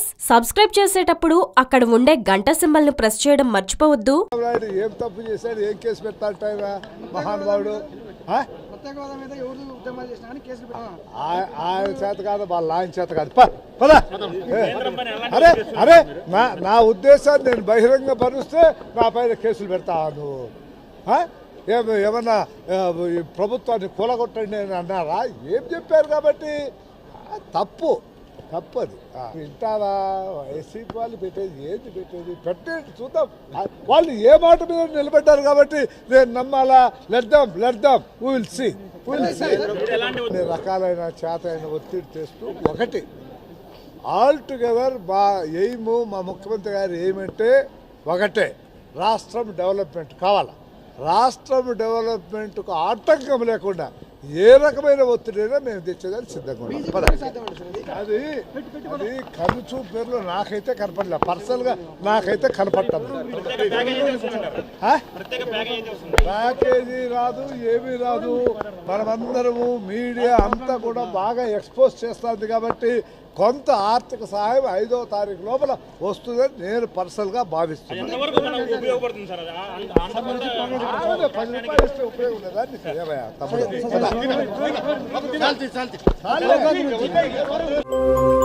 Plus subscribe చేసేటప్పుడు అక్కడ ఉండే గంట సింబల్ ను ప్రెస్ చేయడం మర్చిపోవద్దు రాయుడు ఏం తప్పు చేశాడు ఏం కేసు పెడతాడట మహానుభావుడు ఆ? ప్రత్యేక హోదా మీద ఎవరు ఉద్యమాలు చేసినా కానీ కేసులు పెట్టారు ఆ- ఆయన చేత కాదు వాళ్ళ ఆయన చేత కాదు ప, పద. ఏ, అరే అరే నా నా ఉద్దేశాన్ని నేను బహిరంగ పరుస్తే నా పైన కేసులు పెడతావా నువ్వు ఆ? ఏం ఏమన్నా ఆ, ఈ ప్రభుత్వాన్ని కూలగొట్టండి అని అన్నారా ఏం చెప్పారు కాబట్టి ఆ, తప్పు తప్పు అది ఆ, వింటావా వైసీపీ వాళ్ళు పెట్టేది ఏంటి పెట్టేది పెట్టేది చూద్దాం ఆ, వాళ్ళు ఏ మాట మీద నిలబడ్డారు కాబట్టి నేను నమ్మాలా లెడ్దాం లెడ్దాం విల్ సి అన్ని రకాలైన చేత అయిన ఒత్తిడి తెస్తూ ఒకటి ఆల్ టుగెదర్ మా ఎయిమ్ మా ముఖ్యమంత్రి గారు ఏమంటే ఒకటే రాష్ట్రం డెవలప్మెంట్ కావాలి రాష్ట్రం డెవలప్మెంట్కు ఆటంకం లేకుండా ఏ రకమైన ఒత్తిడైనా మేము తెచ్చేదానికి సిద్ధంగా ఉన్నాం పద. అది అది కనుచూ పేర్లు నాకైతే కనపడలే పర్సనల్గా నాకైతే కనపడటం ఆ? ప్యాకేజీ రాదు ఏమీ రాదు మనమందరము మీడియా అంతా కూడా బాగా ఎక్స్పోజ్ చేస్తుంది కాబట్టి కొంత ఆర్థిక సహాయం ఐదో తారీఖు లోపల వస్తుందని నేను పర్సనల్గా భావిస్తున్నాను ఎంతవరకు మనకు ఉపయోగపడుతుంది సార్ అది? ఆ- అంత- అంత కొంత- ఆమె పది రూపాయలు ఇస్తే ఉపయోగం లేదా నీకు ఏమయ్యా తమ్ముడు? చాలు.